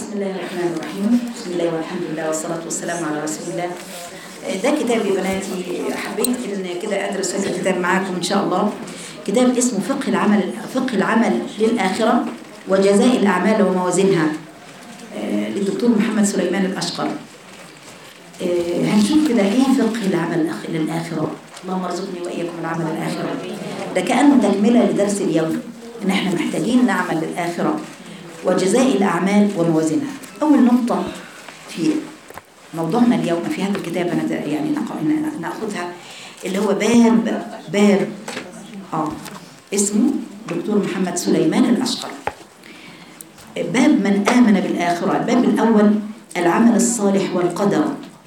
بسم الله الرحمن الرحيم بسم الله والحمد لله والصلاة والسلام على رسول الله ده كتاب يا بناتي حبيت ان كده ادرس هذا الكتاب معاكم ان شاء الله كتاب اسمه فقه العمل فقه العمل للآخرة وجزاء الأعمال وموازينها آه، للدكتور محمد سليمان الأشقر آه، هنشوف كده ايه فقه العمل الأخ- للآخرة اللهم ارزقني وإياكم العمل الآخرة ده كأنه تكملة لدرس اليوم إن احنا محتاجين نعمل للآخرة وجزاء الأعمال وموازينها أول نقطة في موضوعنا اليوم في هذا الكتاب أنا دا- يعني نق- نأخذها اللي هو باب باب آه اسمه دكتور محمد سليمان الأشقر باب من آمن بالآخرة الباب الأول العمل الصالح والقدر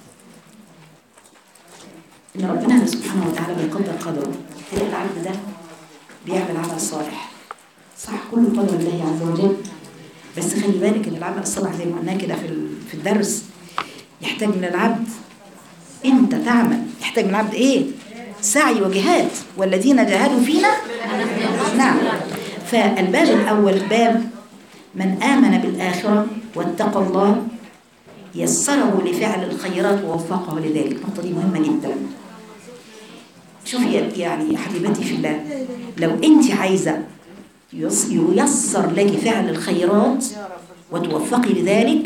إن ربنا سبحانه وتعالى بيقدر قدره تلاقي العبد ده بيعمل عمل صالح صح كله قدر الله عز وجل بس خلي بالك ان العمل الصالح زي ما قلنا كده في ال- في الدرس يحتاج من العبد انت تعمل يحتاج من العبد ايه سعي وجهاد والذين جاهدوا فينا نعم فالباب الاول باب من امن بالاخره واتقى الله يسره لفعل الخيرات ووفقه لذلك النقطه دي مهمه جدا شوفي يا- يعني يا حبيبتي في الله لو انت عايزه يص- ييسر لك فعل الخيرات وتوفقي لذلك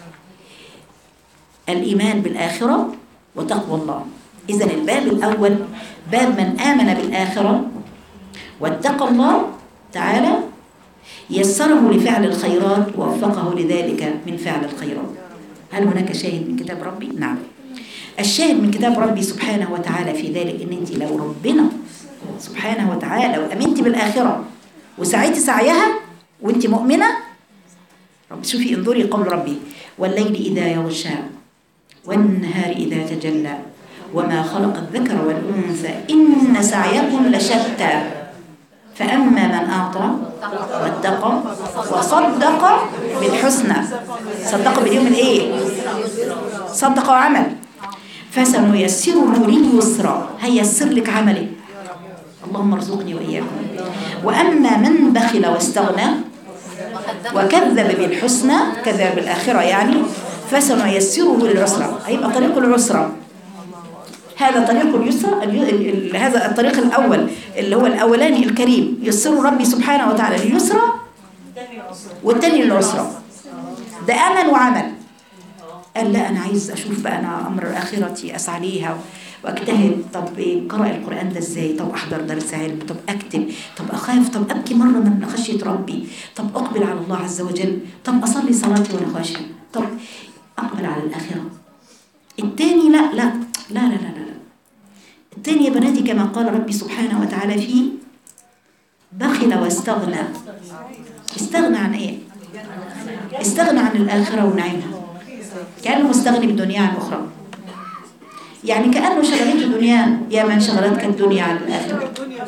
الإيمان بالآخرة وتقوى الله إذا الباب الأول باب من آمن بالآخرة واتقى الله تعالى يسره لفعل الخيرات ووفقه لذلك من فعل الخيرات هل هناك شاهد من كتاب ربي؟ نعم الشاهد من كتاب ربي سبحانه وتعالى في ذلك ان انت لو ربنا سبحانه وتعالى وامنت بالاخره وسعيت سعيها وانت مؤمنه رب شوفي انظري قول ربي والليل اذا يغشى والنهار اذا تجلى وما خلق الذكر والانثى ان سعيكم لشتى فاما من اعطى واتقى وصدق بالحسنى صدق باليوم الايه صدق وعمل فسنيسره لليسرى هيسر لك عملك اللهم ارزقني واياكم واما من بخل واستغنى وكذب بالحسنى كذب بالاخره يعني فسنيسره للعسرى هيبقى طريق العسرى هذا طريق اليسرى الي- ال- ال- هذا الطريق الاول اللي هو الاولاني الكريم يسره ربي سبحانه وتعالى لليسرى والتاني للعسرى ده امل وعمل قال لا انا عايز اشوف بقى انا امر اخرتي اسعى ليها واجتهد طب إيه قرأ القرآن ده ازاي طب احضر درس علم طب اكتب طب اخاف طب ابكي مرة من خشية ربي طب اقبل على الله عز وجل طب اصلي صلاتي وانا خاشع طب اقبل على الاخرة التاني لا لا لا لا لا لا التاني يا بناتي كما قال ربي سبحانه وتعالى فيه بخل واستغنى استغنى عن ايه استغنى عن الآخرة ونعيمها كأنه مستغني بالدنيا عن الأخرى يعني كأنه شغلته دنيا يا من شغلتك الدنيا عن الآخرة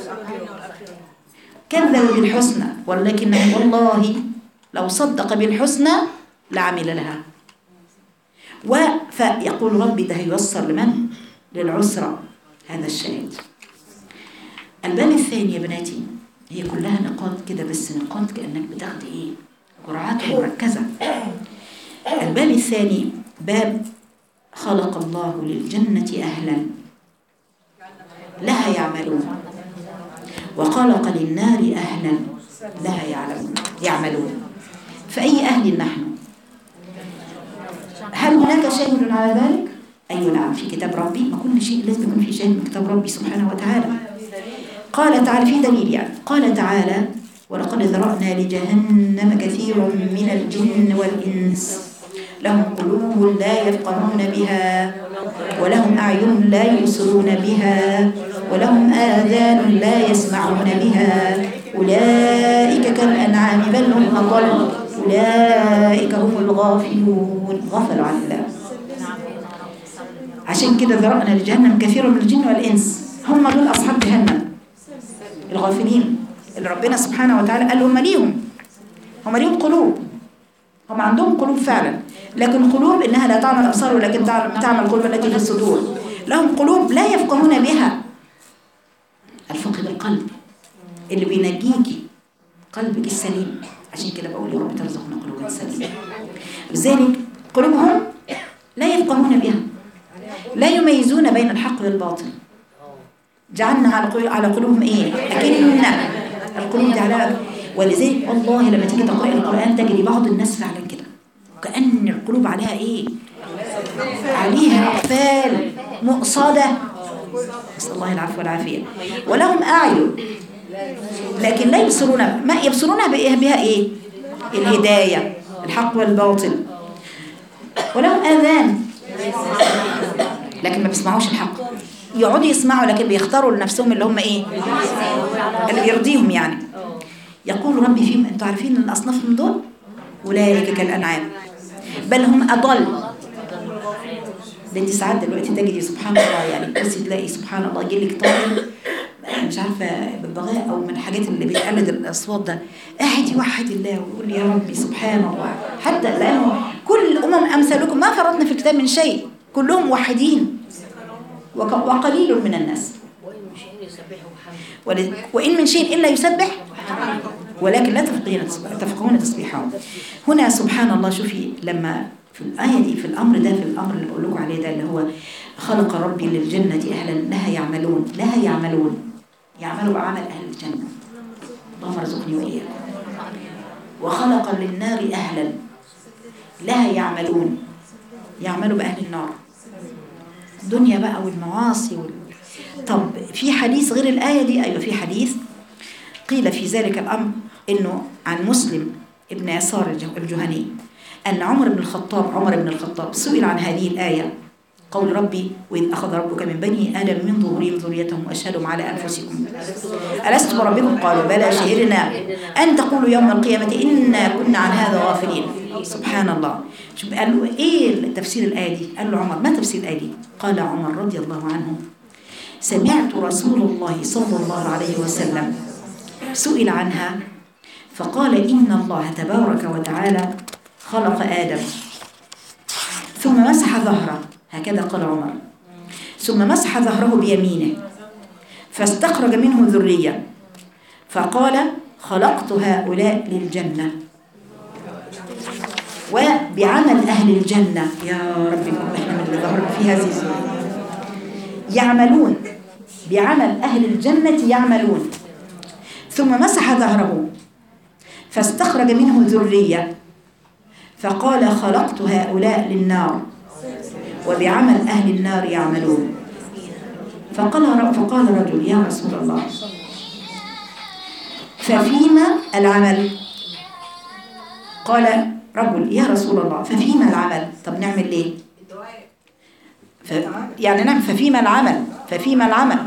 كذب بالحسنى ولكنه والله لو صدق بالحسنى لعمل لها و فيقول ربي ده هيوصل لمن للعسرة هذا الشاهد الباب الثاني يا بناتي هي كلها نقاط كده بس نقاط كأنك بتاخدي ايه جرعات مركزة الباب الثاني باب خلق الله للجنة أهلا لها يعملون وخلق للنار أهلا لها يعلمون يعملون فأي أهل نحن هل هناك شاهد على ذلك؟ أيوة نعم في كتاب ربي ما كل شيء لازم يكون في شاهد من كتاب ربي سبحانه وتعالى قال تعالى في دليل يعني قال تعالى ولقد ذرأنا لجهنم كثير من الجن والإنس لهم قلوب لا يفقهون بها ولهم أعين لا يبصرون بها ولهم آذان لا يسمعون بها أولئك كالأنعام بل هم أضل أولئك هم الغافلون غفلوا عن الله عشان كده ذرأنا لجهنم كثير من الجن والإنس هم دول أصحاب جهنم الغافلين اللي ربنا سبحانه وتعالى قال هم ليهم هم ليهم قلوب هم عندهم قلوب فعلا لكن قلوب انها لا تعمل ابصار ولكن تعمل تعمل قلوب التي في الصدور لهم قلوب لا يفقهون بها الفقه بالقلب اللي بينجيكي قلبك السليم عشان كده بقول يا رب ترزقنا قلوبا سليمة لذلك قلوبهم لا يفقهون بها لا يميزون بين الحق والباطل جعلنا على قلوب على قلوبهم ايه أكن القلوب دي على ولذلك والله لما تيجي تقرأ القرآن تجري بعض الناس فعلا كده كأن القلوب عليها ايه عليها أقفال مؤصدة نسأل الله العفو والعافية ولهم أعين لكن لا يبصرون ما يبصرون بإيه بها إيه الهداية الحق والباطل ولهم آذان لكن ما بيسمعوش الحق يقعدوا يسمعوا لكن بيختاروا لنفسهم اللي هم إيه اللي بيرضيهم يعني يقول ربي فيهم أنتوا عارفين أن أصنافهم دول أولئك كالأنعام بل هم أضل ده انت ساعات دلوقتي تجدي سبحان الله يعني بس تلاقي سبحان الله يجي لك طالب مش عارفه ببغاء او من الحاجات اللي بتقلد الاصوات ده قاعد يوحد الله ويقول يا ربي سبحان الله حتى لانه كل الامم امثالكم ما فرطنا في الكتاب من شيء كلهم موحدين وق- وقليل من الناس ول- وإن من شيء إلا يسبح ولكن لا تفقهون تفقهون تسبيحهم هنا سبحان الله شوفي لما في الآية دي في الأمر ده في الأمر اللي بقول لكم عليه ده اللي هو خلق ربي للجنة أهلا لها يعملون لها يعملون يعملوا بعمل أهل الجنة اللهم ارزقني وإياكم وخلق للنار أهلا لها يعملون يعملوا بأهل النار الدنيا بقى والمعاصي وال... طب في حديث غير الآية دي أيوة في حديث قيل في ذلك الأمر إنه عن مسلم ابن يسار الج- الجهني أن عمر بن الخطاب عمر بن الخطاب سئل عن هذه الآية قول ربي وإذ أخذ ربك من بني آدم من ظهورهم ذريتهم وأشهدهم على أنفسكم ألست بربكم قالوا بلى شهدنا أن تقولوا يوم القيامة إنا كنا عن هذا غافلين سبحان الله شوف قال له إيه تفسير الآية دي قال له عمر ما تفسير الآية دي قال عمر رضي الله عنه سمعت رسول الله صلى الله عليه وسلم سئل عنها فقال إن الله تبارك وتعالى خلق آدم ثم مسح ظهره هكذا قال عمر ثم مسح ظهره بيمينه فاستخرج منه ذرية فقال خلقت هؤلاء للجنة وبعمل أهل الجنة يا رب احنا من اللي ظهرنا في هذه السورة يعملون بعمل أهل الجنة يعملون ثم مسح ظهره فاستخرج منه ذرية فقال خلقت هؤلاء للنار وبعمل أهل النار يعملون فقال فقال رجل يا رسول الله ففيما العمل قال رجل يا رسول الله ففيما العمل طب نعمل ليه ف... يعني نعم ففيما العمل ففيما العمل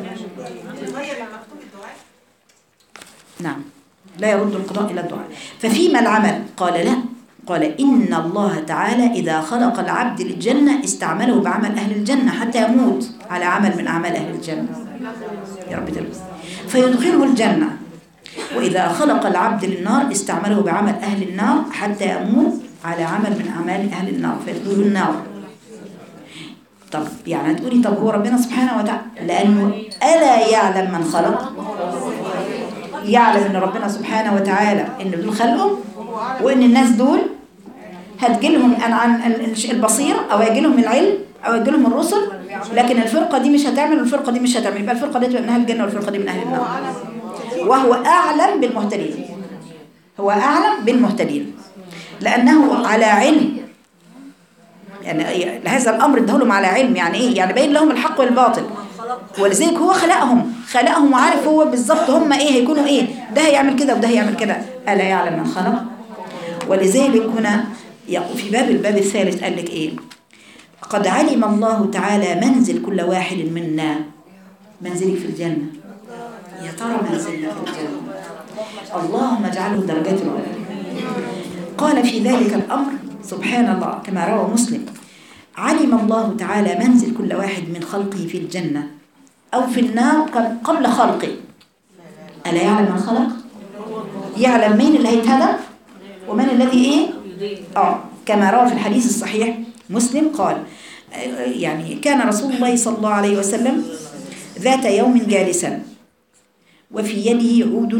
نعم لا يرد القضاء إلى الدعاء ففيما العمل قال لا قال إن الله تعالى إذا خلق العبد للجنة استعمله بعمل أهل الجنة حتى يموت على عمل من أعمال أهل الجنة يا رب تلبس فيدخله الجنة وإذا خلق العبد للنار استعمله بعمل أهل النار حتى يموت على عمل من أعمال أهل النار فيدخله النار طب يعني تقولي طب هو ربنا سبحانه وتعالى لأنه ألا يعلم من خلق يعلم ان ربنا سبحانه وتعالى ان دول خلقهم وان الناس دول هتجيلهم عن عن البصير او هيجيلهم العلم او هيجيلهم الرسل لكن الفرقه دي مش هتعمل والفرقه دي مش هتعمل يبقى الفرقه دي تبقى من اهل الجنه والفرقه دي من اهل النار وهو اعلم بالمهتدين هو اعلم بالمهتدين لانه على علم يعني هذا الامر ادهولهم على علم يعني ايه يعني بين لهم الحق والباطل ولذلك هو خلقهم خلقهم وعارف هو بالظبط هم ايه هيكونوا ايه ده هيعمل كده وده هيعمل كده الا يعلم من خلق ولذلك هنا في باب الباب الثالث قال لك ايه قد علم الله تعالى منزل كل واحد منا منزلك في الجنة يا ترى منزلنا في الجنة اللهم اجعله درجات العلى قال في ذلك الأمر سبحان الله كما روى مسلم علم الله تعالى منزل كل واحد من خلقه في الجنة أو في النار قبل خلقه ألا يعلم من خلق؟ يعلم مين اللي هيتهدى ومن الذي إيه؟ آه كما روى في الحديث الصحيح مسلم قال يعني كان رسول الله صلى الله عليه وسلم ذات يوم جالسا وفي يده عود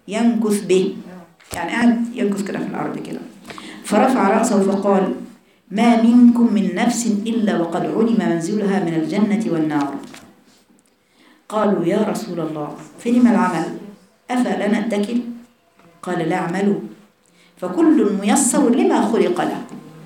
ينكث به يعني قاعد ينكث كده في الأرض كده فرفع رأسه فقال ما منكم من نفس إلا وقد علم منزلها من الجنة والنار قالوا يا رسول الله فلم العمل أفلا نتكل قال لا اعملوا فكل ميسر لما خلق له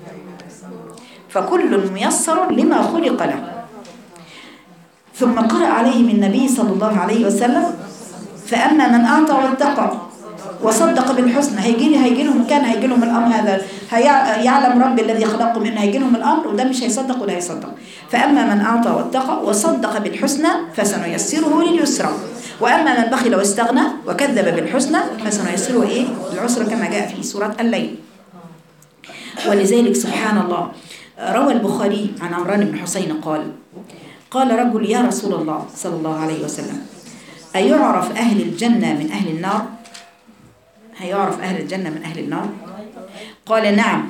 فكل ميسر لما خلق له ثم قرأ عليهم النبي صلى الله عليه وسلم فأما من أعطى واتقى وصدق بالحسنى هيجي لي هيجي لهم كان هيجي لهم الامر هذا هيع- يعلم ربي الذي خلقكم ان هيجي لهم الامر وده مش هيصدق ولا هيصدق فاما من اعطى واتقى وصدق بالحسنى فسنيسره لليسرى واما من بخل واستغنى وكذب بالحسنى فسنيسره ايه العسرى كما جاء في سوره الليل ولذلك سبحان الله روى البخاري عن عمران بن حسين قال قال رجل يا رسول الله صلى الله عليه وسلم أيعرف أهل الجنة من أهل النار هيعرف أهل الجنة من أهل النار قال نعم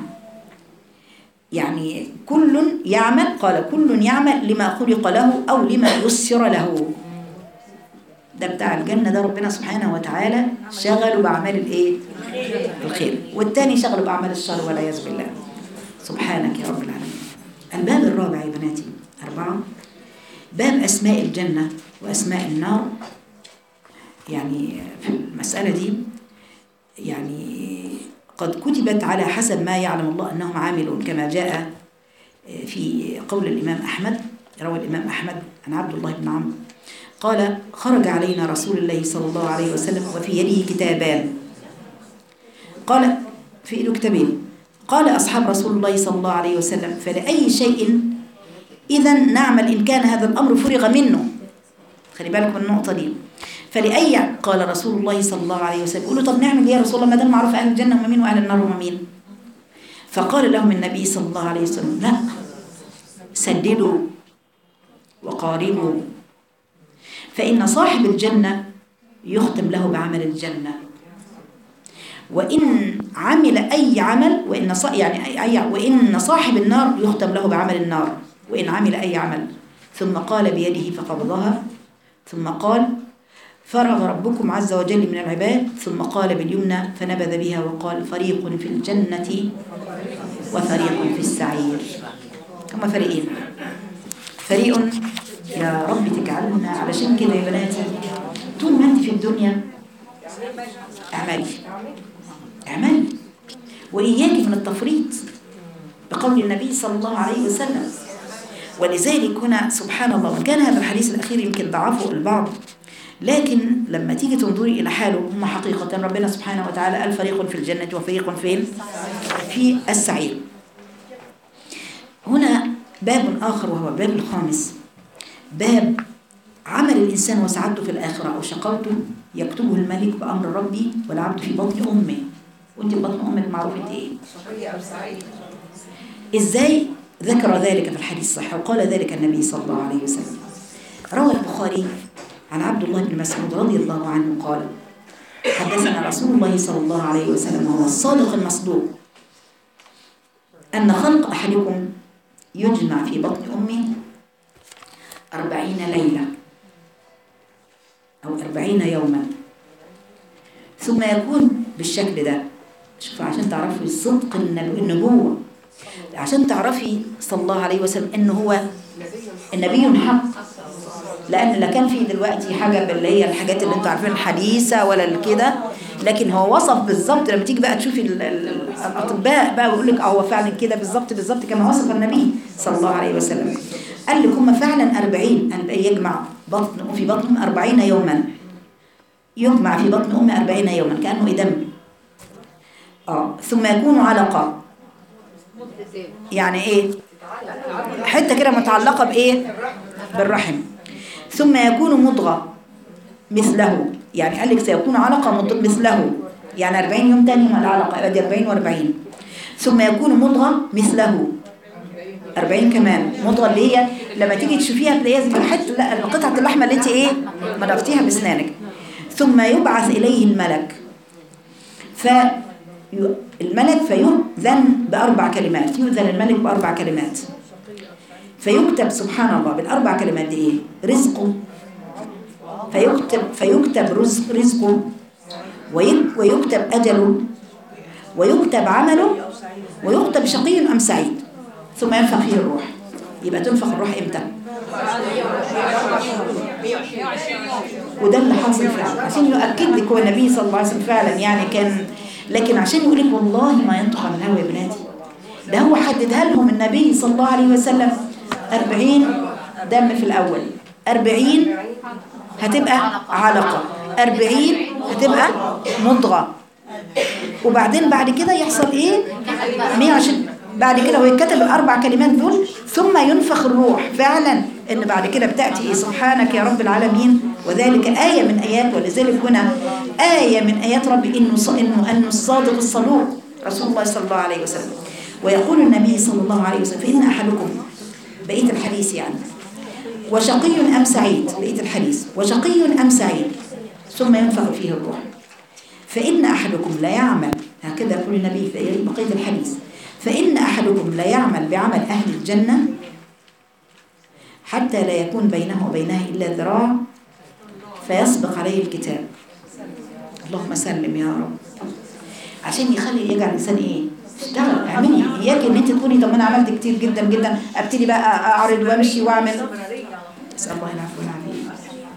يعني كل يعمل قال كل يعمل لما خلق له أو لما يسر له ده بتاع الجنة ده ربنا سبحانه وتعالى شغله بأعمال الإيه؟ الخير والتاني شغله بأعمال الشر والعياذ بالله سبحانك يا رب العالمين الباب الرابع يا بناتي أربعة باب أسماء الجنة وأسماء النار يعني في المسألة دي يعني قد كتبت على حسب ما يعلم الله أنهم عاملون كما جاء في قول الإمام أحمد روى الإمام أحمد عن عبد الله بن عمرو قال خرج علينا رسول الله صلى الله عليه وسلم وفي يده كتابان قال في ايده كتابين قال أصحاب رسول الله صلى الله عليه وسلم فلأي شيء إذا نعمل إن كان هذا الأمر فرغ منه خلي بالك من النقطة دي فلأي قال رسول الله صلى الله عليه وسلم يقولوا طب نعمل إيه يا رسول الله ما دام معروف أهل الجنة هم مين وأهل النار هم مين فقال لهم النبي صلى الله عليه وسلم لا سددوا وقاربوا فإن صاحب الجنة يختم له بعمل الجنة وإن عمل أي عمل وإن ص... يعني أي... أي... وإن صاحب النار يختم له بعمل النار وإن عمل أي عمل ثم قال بيده فقبضها ثم قال فرغ ربكم عز وجل من العباد ثم قال باليمنى فنبذ بها وقال فريق في الجنة وفريق في السعير هما فريقين فريق يا رب تجعلنا علشان كده يا بناتي طول ما انت في الدنيا اعملي اعملي وإياك من التفريط بقول النبي صلى الله عليه وسلم ولذلك هنا سبحان الله وإن كان هذا الحديث الأخير يمكن ضعفه البعض لكن لما تيجي تنظري إلى حاله هم حقيقة ربنا سبحانه وتعالى قال فريق في الجنة وفريق فين في السعير هنا باب آخر وهو الباب الخامس باب عمل الإنسان وسعادته في الآخرة أو شقاوته يكتبه الملك بأمر ربي والعبد في بطن أمه وانت في بطن أمك معروف انت إيه إزاي ذكر ذلك في الحديث الصحيح وقال ذلك النبي صلى الله عليه وسلم روى البخاري عن عبد الله بن مسعود رضي الله عنه قال حدثنا رسول الله صلى الله عليه وسلم وهو الصادق المصدوق أن خلق أحدكم يجمع في بطن أمه أربعين ليلة أو أربعين يوما ثم يكون بالشكل ده شوف عشان تعرفي صدق النبوة عشان تعرفي صلى الله عليه وسلم إنه هو النبي حق لأن لا كان في دلوقتي حاجة اللي هي الحاجات اللي انتوا عارفين الحديثة ولا كده لكن هو وصف بالظبط لما تيجي بقى تشوفي ال- ال- الأطباء بقى ويقول لك اه هو فعلا كده بالظبط بالظبط كما وصف النبي صلى الله عليه وسلم قال لك هم فعلا أربعين يجمع بطن في بطن أربعين يوما يجمع في بطن أم أربعين يوما كأنه دم اه ثم يكون علقة يعني ايه حتة كده متعلقة بإيه بالرحم ثم يكون مضغة مثله يعني قال لك سيكون علقة مض- مثله يعني 40 يوم تاني مع العلقة يبقى دي 40 و40 ثم يكون مضغة مثله 40 كمان مضغة اللي هي لما تيجي تشوفيها تلاقيها زي حته لا قطعة اللحمة اللي انت ايه مضغتيها باسنانك ثم يبعث إليه الملك فالملك فيؤذن بأربع كلمات يؤذن الملك بأربع كلمات فيكتب سبحان الله بالأربع كلمات دي إيه؟ رزقه فيكتب فيكتب رزق رزقه وي- ويكتب أجله ويكتب عمله ويكتب شقي أم سعيد ثم ينفخ فيه الروح يبقى تنفخ الروح إمتى؟ وده اللي حاصل فعلا عشان يؤكد لك هو النبي صلى الله عليه وسلم فعلا يعني كان لكن عشان يقول لك والله ما ينطق عن الهوى يا بناتي ده هو حددها لهم النبي صلى الله عليه وسلم 40 دم في الأول 40 هتبقى علقة 40 هتبقى مضغة وبعدين بعد كده يحصل ايه 120 بعد كده ويتكتب الاربع كلمات دول ثم ينفخ الروح فعلا ان بعد كده بتاتي ايه سبحانك يا رب العالمين وذلك ايه من ايات ولذلك هنا ايه من ايات ربي انه ص- انه انه الصادق الصدوق رسول الله صلى الله عليه وسلم ويقول النبي صلى الله عليه وسلم فان احدكم بقيه الحديث يعني وشقي ام سعيد بقيه الحديث وشقي ام سعيد ثم ينفخ فيه الروح فإن أحدكم لا يعمل هكذا يقول النبي في بقية الحديث فإن أحدكم لا يعمل بعمل أهل الجنة حتى لا يكون بينه وبينها إلا ذراع فيسبق عليه الكتاب اللهم سلم يا رب عشان يخلي يجعل الإنسان إيه اشتغل اعملي إياك إن أنت تقولي طب أنا عملت كتير جدا جدا أبتدي بقى أعرض وأمشي وأعمل أسأل الله العفو والعافية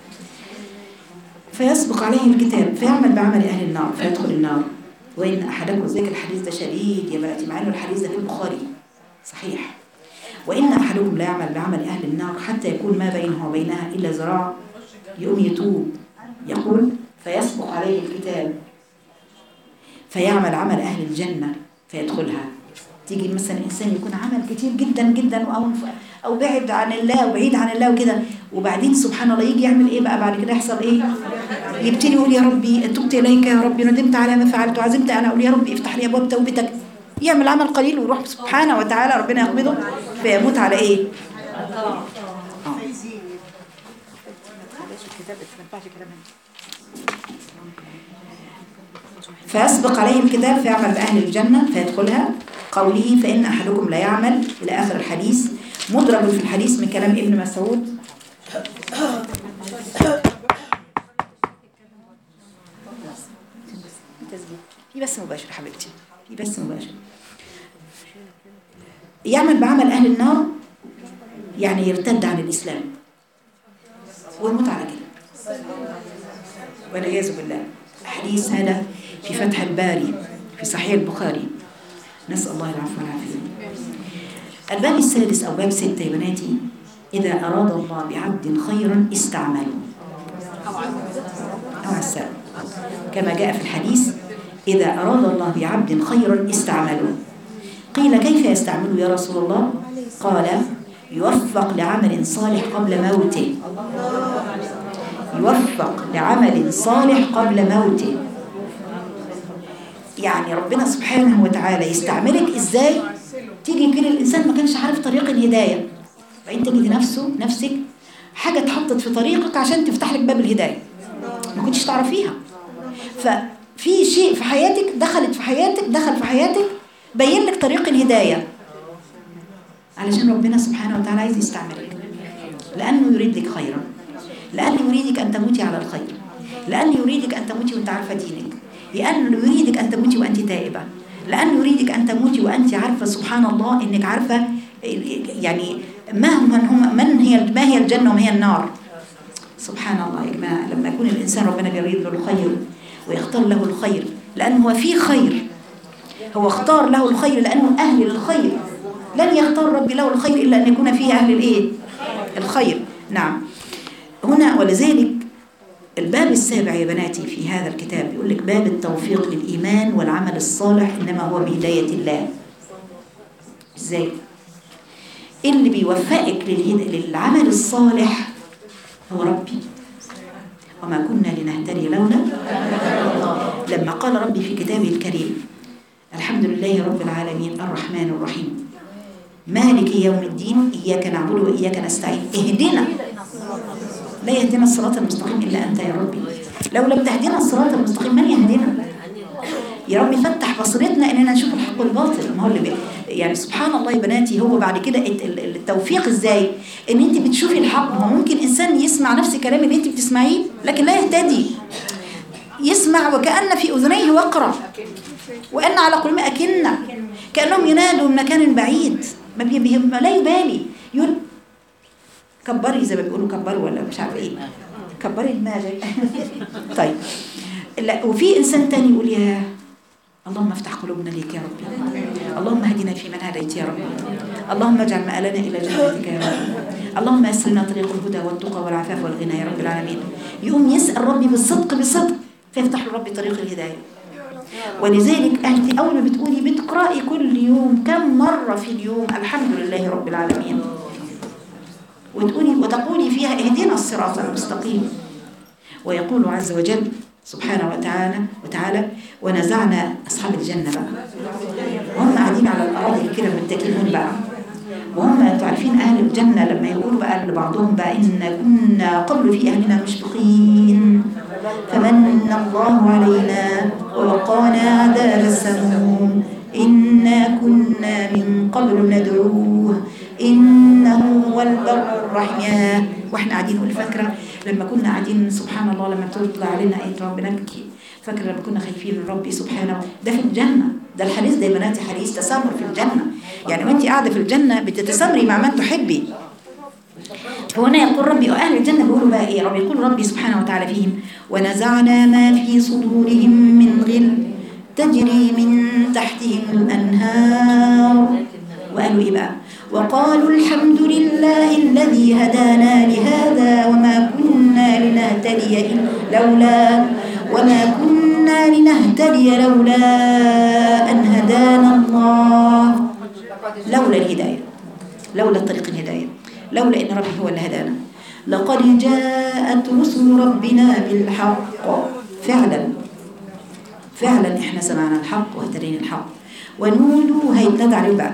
فيسبق عليه الكتاب فيعمل بعمل أهل النار فيدخل النار وإن أحدكم ذلك الحديث ده شديد يا بناتي مع إنه الحديث ده في البخاري صحيح وإن أحدكم لا يعمل بعمل أهل النار حتى يكون ما بينه وبينها إلا ذراع يقوم يتوب يقول فيسبق عليه الكتاب فيعمل عمل أهل الجنة فيدخلها تيجي مثلا إنسان يكون عمل كتير جدا جدا أو أو بعد عن الله وبعيد عن الله وكده وبعدين سبحان الله يجي يعمل إيه بقى بعد كده يحصل إيه يبتدي يقول يا ربي تبت إليك يا ربي ندمت على ما فعلت وعزمت أنا أقول يا ربي افتح لي أبواب توبتك يعمل عمل قليل ويروح سبحانه وتعالى ربنا يقبضه فيموت على إيه؟ آه. فيسبق عليه الكتاب فيعمل بأهل الجنة فيدخلها قوله فإن أحدكم لا يعمل إلى آخر الحديث مدرج في الحديث من كلام ابن مسعود في بس مباشر حبيبتي في بس مباشر يعمل بعمل أهل النار يعني يرتد عن الإسلام ويموت على كده والعياذ بالله حديث هذا في فتح الباري في صحيح البخاري نسأل الله العفو والعافية الباب السادس أو باب ستة يا بناتي إذا أراد الله بعبد خيرا استعمله أو عساه كما جاء في الحديث إذا أراد الله بعبد خيرا استعمله قيل كيف يستعمله يا رسول الله قال يوفق لعمل صالح قبل موته يوفق لعمل صالح قبل موته يعني ربنا سبحانه وتعالى يستعملك ازاي تيجي كده الانسان ما كانش عارف طريق الهدايه بعدين تجد نفسه نفسك حاجه اتحطت في طريقك عشان تفتح لك باب الهدايه ما كنتش تعرفيها ففي شيء في حياتك دخلت في حياتك دخل في حياتك بين لك طريق الهدايه علشان ربنا سبحانه وتعالى عايز يستعملك لانه يريد لك خيرا لانه يريدك ان تموتي على الخير لانه يريدك ان تموتي وانت عارفه دينك لأنه يريدك أن تموتي وأنت تائبة لأنه يريدك أن تموتي وأنت عارفة سبحان الله إنك عارفة يعني مهما هم من هي ما هي الجنة وما هي النار سبحان الله يا جماعة لما يكون الإنسان ربنا بيريد له الخير ويختار له الخير لأنه هو في خير هو اختار له الخير لأنه أهل للخير لن يختار ربي له الخير إلا أن يكون فيه أهل الإيه؟ الخير نعم هنا ولذلك الباب السابع يا بناتي في هذا الكتاب يقول لك باب التوفيق للإيمان والعمل الصالح إنما هو بهداية الله إزاي؟ اللي بيوفقك للهد... للعمل الصالح هو ربي وما كنا لنهتدي لولا لما قال ربي في كتابه الكريم الحمد لله رب العالمين الرحمن الرحيم مالك يوم الدين إياك نعبد وإياك نستعين اهدنا لا يهدنا الصراط المستقيم إلا أنت يا ربي لو لم تهدنا الصراط المستقيم من يهدنا يا ربي فتح بصيرتنا اننا نشوف الحق والباطل ما هو اللي بي يعني سبحان الله يا بناتي هو بعد كده التوفيق ازاي ان انت بتشوفي الحق هو ممكن انسان يسمع نفس الكلام اللي انت بتسمعيه لكن لا يهتدي يسمع يسمع وكأن في أذنيه وقرة وأن على قلوبهم أكنة كأنهم ينادوا من مكان بعيد ما بي- بي- ما لا يبالي يقول كبري زي ما بيقولوا كبروا ولا مش عارف ايه كبري دماغك طيب لا وفي انسان تاني يقول يا اللهم افتح قلوبنا ليك يا رب اللهم اهدنا فيمن هديت يا رب اللهم اجعل مآلنا الى جنتك يا رب اللهم يسر لنا طريق الهدى والتقى والعفاف والغنى يا رب العالمين يقوم يسأل ربي بالصدق بالصدق فيفتح له ربي طريق الهدايه ولذلك انت اول ما بتقولي بتقراي كل يوم كم مره في اليوم الحمد لله رب العالمين وتقولي وتقولي فيها اهدنا الصراط المستقيم ويقول عز وجل سبحانه وتعالى وتعالى ونزعنا اصحاب الجنه بقى وهم قاعدين على الارض كده متكئين بقى وهم انتوا عارفين اهل الجنه لما يقولوا بقى لبعضهم بقى ان كنا قبل في اهلنا مشفقين فمن الله علينا ووقانا عذاب السموم إنا كنا من قبل ندعوه إنه هو البر الرحيم واحنا قاعدين نقول فاكرة لما كنا قاعدين سبحان الله لما تطلع علينا آية ربنا نبكي فاكرة لما كنا خايفين من ربي سبحانه ده في الجنة ده الحديث ده يا بناتي حديث تسامر في الجنة يعني وانت قاعدة في الجنة بتتسامري مع من تحبي فهنا يقول ربي وأهل الجنة بيقولوا بقى إيه ربي يقول ربي سبحانه وتعالى فيهم ونزعنا ما في صدورهم من غل تجري من تحتهم الأنهار وقالوا إيه بقى وقالوا الحمد لله الذي هدانا لهذا وما كنا لنهتدي إلا- لولا وما كنا لنهتدي لولا أن هدانا الله لولا الهداية لولا طريق الهداية لولا إن ربي هو اللي هدانا لقد جاءت رسل ربنا بالحق فعلا فعلا احنا سمعنا الحق واهتدينا الحق ونودوا هيتنادى عليهم بقى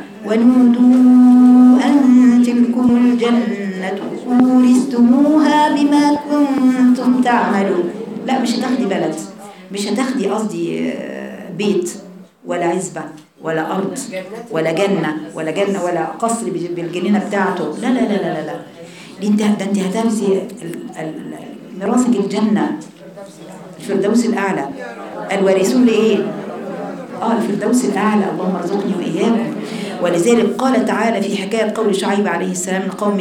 ونودوا أن تلكم الجنة أورثتموها بما كنتم تعملون لا مش هتاخدي بلد مش هتاخدي قصدي آه، بيت ولا عزبة ولا أرض ولا جنة ولا جنة ولا قصر بج- بالجنينة بتاعته لا لا لا لا لا, لا. دي انت ده انت هتاخدي ال- ال- ميراثك الجنة الفردوس الأعلى الوارثون لإيه؟ آه الفردوس الأعلى اللهم ارزقني وإياكم ولذلك قال تعالى في حكاية قول شعيب عليه السلام لقومه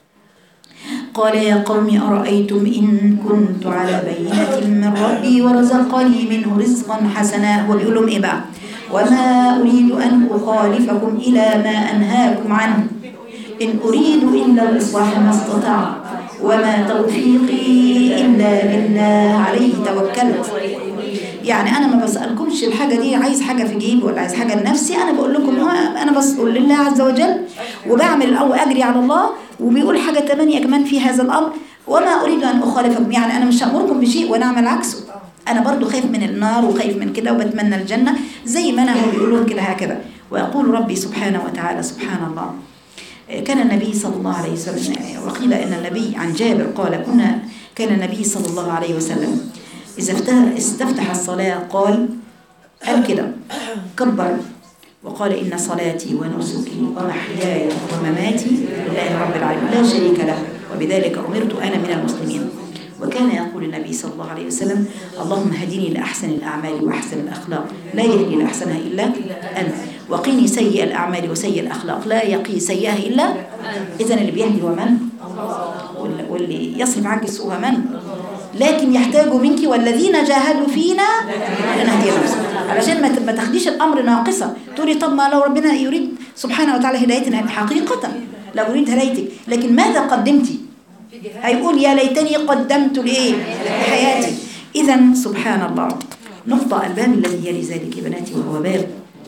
قال يا قوم أرأيتم إن كنت على بينة من ربي ورزقني منه رزقا حسنا هو بيقول لهم إيه بقى وما أريد أن أخالفكم إلى ما أنهاكم عنه إن أريد إلا الإصلاح ما استطعت وما توفيقي إلا بالله عليه توكلت يعني أنا ما بسألكمش الحاجة دي عايز حاجة في جيبي ولا عايز حاجة لنفسي أنا بقول لكم آه، أنا بسأل لله عز وجل وبعمل أو أجري على الله وبيقول حاجة تمانية كمان في هذا الأمر وما أريد أن أخالفكم يعني أنا مش هأمركم بشيء وأنا أعمل عكسه أنا برضو خايف من النار وخايف من كده وبتمنى الجنة زي ما أنا هو بيقولون كده هكذا ويقول ربي سبحانه وتعالى سبحان الله كان النبي صلى الله عليه وسلم وقيل ان النبي عن جابر قال كنا كان النبي صلى الله عليه وسلم اذا افتح- استفتح الصلاه قال قال كده كبر وقال ان صلاتي ونسكي ومحياي ومماتي لله رب العالمين لا شريك له وبذلك امرت انا من المسلمين وكان يقول النبي صلى الله عليه وسلم اللهم هدني لاحسن الاعمال واحسن الاخلاق لا يهدي لاحسنها الا انت وقيني سيء الاعمال وسيء الاخلاق لا يقي سيئها الا اذا اللي بيهدي هو من وال- واللي يصرف عنك السوء هو من لكن يحتاج منك والذين جاهدوا فينا لنهديهم علشان ما ت- ما تاخديش الامر ناقصا تقولي طب ما لو ربنا يريد سبحانه وتعالى هدايتنا حقيقه لو يريد هدايتك لكن ماذا قدمتي هيقول يا ليتني قدمت لايه لحياتي اذا سبحان الله نقطه الباب الذي يلي ذلك يا بناتي وهو باب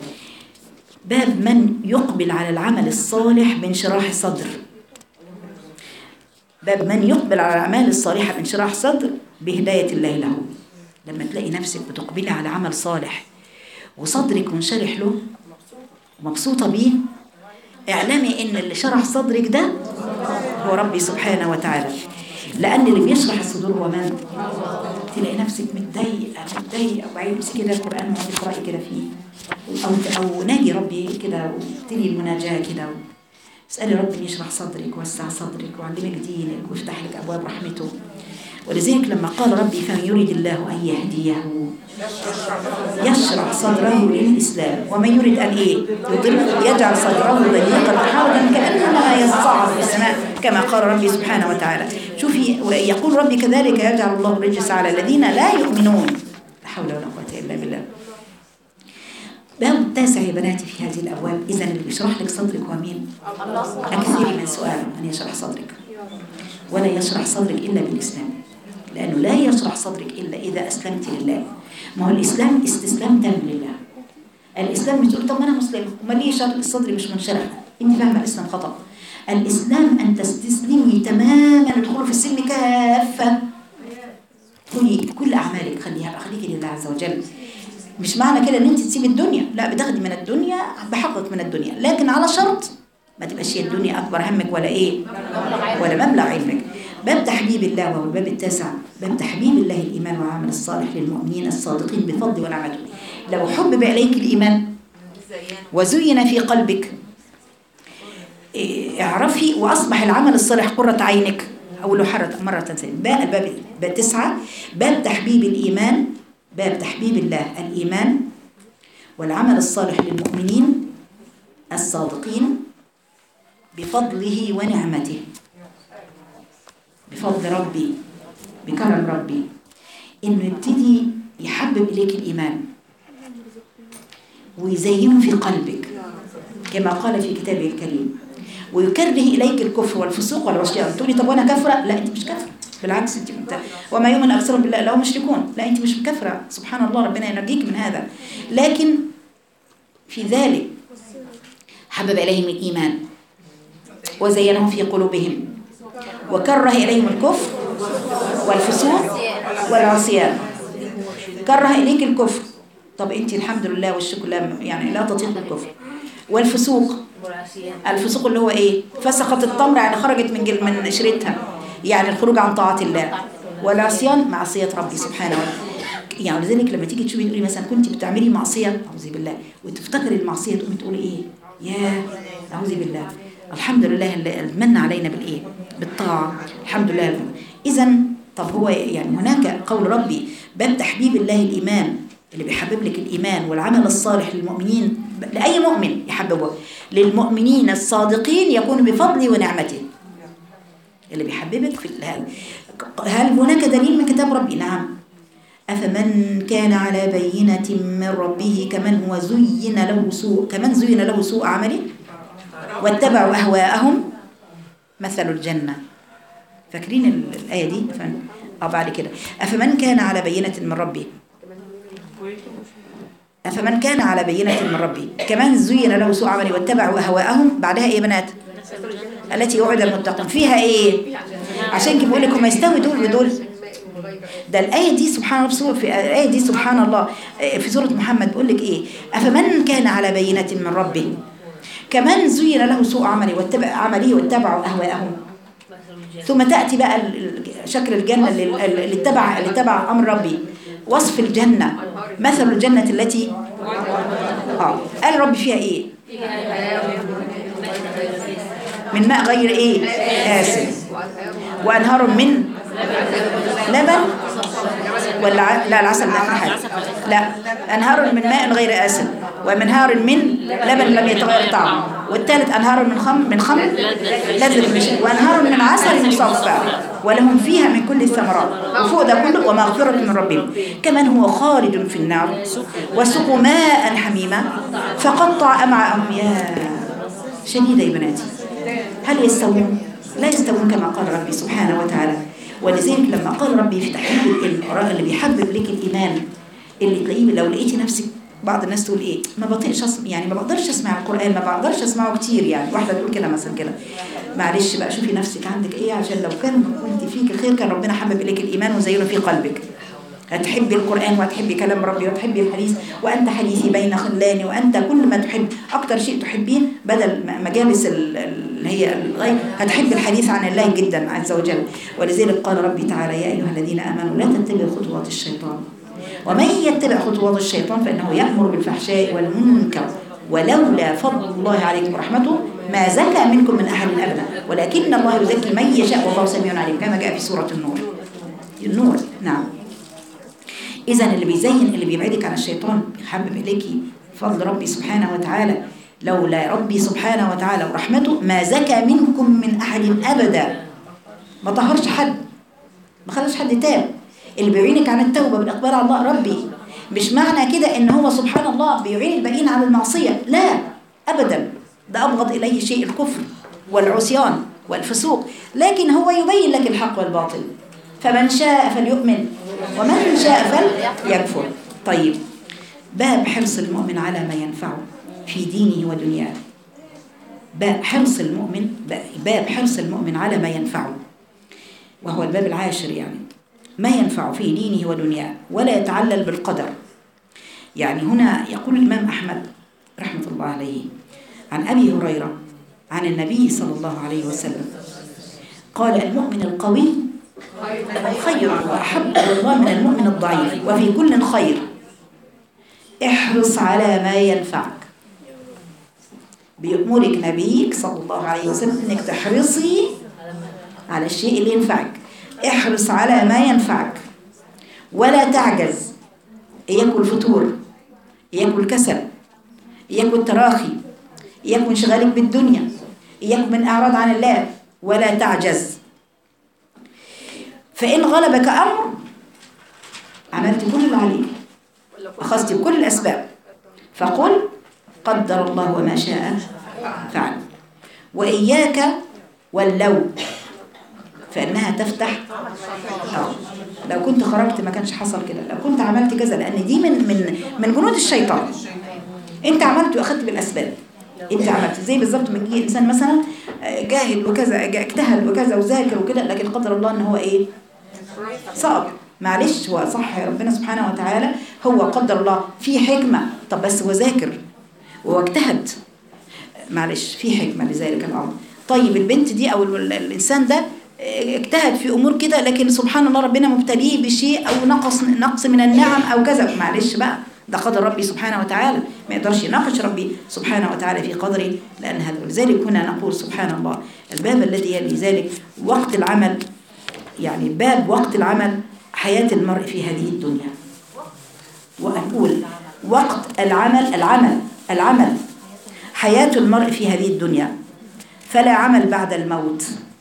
باب من يقبل على العمل الصالح بانشراح صدر باب من يقبل على الأعمال الصالحة بانشراح صدر بهداية الله له لما تلاقي نفسك بتقبلي على عمل صالح وصدرك منشرح له ومبسوطة بيه اعلمي ان اللي شرح صدرك ده هو ربي سبحانه وتعالى لأن اللي بيشرح الصدور هو من؟ تلاقي نفسك متضايقة متضايقة وبعدين امسكي كده القرآن وتقرأي كده فيه أو أو ناجي ربي كده وابتدي المناجاة كده اسألي ربي يشرح صدرك ويوسع صدرك ويعلمك دينك ويفتح لك أبواب رحمته ولذلك لما قال ربي فمن يريد الله أن يهديه يشرح صدره للإسلام ومن يريد أن إيه يضل يجعل صدره ضيقا حرجا كأنما يصعد في السماء كما قال ربي سبحانه وتعالى شوفي يقول ربي كذلك يجعل الله الرجس على الذين لا يؤمنون لا حول ولا قوة إلا بالله باب التاسع يا بناتي في هذه الأبواب إذا اللي بيشرح لك صدرك هو مين؟ أكثري من سؤال أن يشرح صدرك ولا يشرح صدرك إلا بالإسلام لأنه لا يشرح صدرك إلا إذا أسلمت لله ما هو الإسلام استسلام تام لله الإسلام بتقول طب ما أنا مسلم وما ليه شر الصدر مش منشرح أنت فاهمة الإسلام خطأ الإسلام أن تستسلمي تماما تدخلي في السلم كافة كلي كل أعمالك خليها خليكي لله عز وجل مش معنى كده ان انت تسيبي الدنيا لا بتاخدي من الدنيا بحقك من الدنيا لكن على شرط ما تبقاش هي الدنيا اكبر همك ولا ايه ولا مبلغ علمك باب تحبيب الله وهو الباب التاسع باب تحبيب الله الايمان والعمل الصالح للمؤمنين الصادقين بفضل ونعمته لو حبب اليك الايمان وزين في قلبك إيه، اعرفي واصبح العمل الصالح قرة عينك اقول له حرة مرة ثانية باب باب باب تسعة باب تحبيب الايمان باب تحبيب الله الإيمان والعمل الصالح للمؤمنين الصادقين بفضله ونعمته بفضل ربي بكرم ربي إنه يبتدي يحبب إليك الإيمان ويزينه في قلبك كما قال في كتابه الكريم ويكره إليك الكفر والفسوق والعصيان تقولي طب وأنا كافرة لا أنت مش كافرة بالعكس انت انت وما يؤمن اكثرهم بالله لا هم مشركون لا انت مش مكفره سبحان الله ربنا ينجيك من هذا لكن في ذلك حبب اليهم الايمان وزينه في قلوبهم وكره اليهم الكفر والفسوق والعصيان كره اليك الكفر طب انت الحمد لله والشكر لله يعني لا تطيق الكفر والفسوق الفسوق اللي هو ايه فسقت التمر يعني خرجت من جل من قشرتها يعني الخروج عن طاعة الله والعصيان معصية ربي سبحانه وتعالى يعني لذلك لما تيجي تشوفي تقولي مثلا كنت بتعملي معصية أعوذ بالله وتفتكري المعصية تقومي تقولي إيه يا أعوذ بالله الحمد لله اللي من علينا بالإيه بالطاعة الحمد لله إذا طب هو يعني هناك قول ربي باب تحبيب الله الإيمان اللي بيحبب لك الإيمان والعمل الصالح للمؤمنين لأي مؤمن يحببه للمؤمنين الصادقين يكون بفضله ونعمته اللي بيحببك في هذا هل هناك دليل من كتاب ربي نعم أفمن كان على بينة من ربه كمن هو زين له سوء كمن زين له سوء عمله واتبعوا أهواءهم مثل الجنة فاكرين الآية دي أو بعد كده أفمن كان على بينة من ربه أفمن كان على بينة من ربه كمن زين له سوء عمله واتبعوا أهواءهم بعدها إيه بنات التي وعد المتقون فيها ايه عشان كده بقول لك هم يستوي دول ودول ده الآية دي سبحان الله في الآية دي سبحان الله في سورة محمد بيقول لك إيه أفمن كان على بينة من ربه كمن زين له سوء عمله واتبع عمله واتبعوا أهواءهم ثم تأتي بقى شكل الجنة اللي اتبع اللي اتبع أمر ربي وصف الجنة مثل الجنة التي اه قال ربي فيها ايه من ماء غير ايه آسن وانهار من لبن ولا ع... لا العسل ده حاجه لا انهار من ماء غير آسن ومنهار من لبن لم يتغير طعمه والثالث انهار من خمر من خمر لذة مشي وانهار من عسل مصفى ولهم فيها من كل الثمرات وفوق ده كله ومغفرة من ربهم كمن هو خالد في النار وسقوا ماء حميما فقطع أمعاءهم يا شديدة يا بناتي هل يستوون؟ لا يستوون كما قال ربي سبحانه وتعالى ولذلك لما قال ربي في تحبيب القراء اللي بيحبب لك الإيمان اللي تلاقيه لو لقيتي نفسك بعض الناس تقول ايه ما بطيقش أسمع يعني ما بقدرش اسمع القرآن ما بقدرش اسمعه كتير يعني واحدة تقول كده مثلا كده معلش بقى شوفي نفسك عندك ايه عشان لو كان كنت فيك الخير كان ربنا حبب اليك الايمان وزينه في قلبك هتحبي القرآن وهتحبي كلام ربي وتحبي الحديث وأنت حديثي بين خلاني وأنت كل ما تحب أكتر شيء تحبين بدل مجالس اللي هي الغيب هتحبي الحديث عن الله جدا عز وجل ولذلك قال ربي تعالى يا أيها الذين آمنوا لا تتبعوا خطوات الشيطان ومن يتبع خطوات الشيطان فإنه يأمر بالفحشاء والمنكر ولولا فضل الله عليكم ورحمته ما زكى منكم من أحد أبدا ولكن الله يزكي من يشاء والله سميع عليم كما جاء في سورة النور النور نعم إذا اللي بيزين اللي بيبعدك عن الشيطان يحبب إليكي فضل ربي سبحانه وتعالى لولا ربي سبحانه وتعالى ورحمته ما زكى منكم من أحد أبدا ما طهرش حد ما خلاش حد تاب اللي بيعينك عن التوبة بالإقبال على الله ربي مش معنى كده إن هو سبحان الله بيعين الباقيين على المعصية لا أبدا ده أبغض إليه شيء الكفر والعصيان والفسوق لكن هو يبين لك الحق والباطل فمن شاء فليؤمن ومن شاء فليكفر طيب باب حرص المؤمن على ما ينفعه في دينه ودنياه باب حرص المؤمن باب حرص المؤمن على ما ينفعه وهو الباب العاشر يعني ما ينفع في دينه ودنياه ولا يتعلل بالقدر يعني هنا يقول الإمام أحمد رحمة الله عليه عن أبي هريرة عن النبي صلى الله عليه وسلم قال المؤمن القوي خير وأحب إلى الله من المؤمن الضعيف وفي كل خير احرص على ما ينفعك بيأمرك نبيك صلى الله عليه وسلم انك تحرصي على الشيء اللي ينفعك احرص على ما ينفعك ولا تعجز ياكل فتور ياكل كسل ياكل تراخي ياكل انشغالك بالدنيا ياكل من اعراض عن الله ولا تعجز فان غلبك امر عملت كل اللي عليك اخذت بكل الاسباب فقل قدر الله وما شاء فعل واياك واللو فانها تفتح أو لو كنت خرجت ما كانش حصل كده لو كنت عملت كذا لان دي من من من جنود الشيطان انت عملت واخدت بالاسباب انت عملت زي بالظبط ما يجي انسان مثلا جاهل وكذا اجتهد وكذا وذاكر وكده لكن قدر الله ان هو ايه صعب معلش هو صح يا ربنا سبحانه وتعالى هو قدر الله في حكمه طب بس هو ذاكر وهو اجتهد معلش في حكمه لذلك الامر طيب البنت دي او الانسان ده اجتهد في امور كده لكن سبحان الله ربنا مبتليه بشيء او نقص نقص من النعم او كذا معلش بقى ده قدر ربي سبحانه وتعالى ما يقدرش يناقش ربي سبحانه وتعالى في قدره لان هذا لذلك هنا نقول سبحان الله الباب الذي يلي ذلك وقت العمل يعني باب وقت العمل حياة المرء في هذه الدنيا وأقول وقت العمل العمل العمل حياة المرء في هذه الدنيا فلا عمل بعد الموت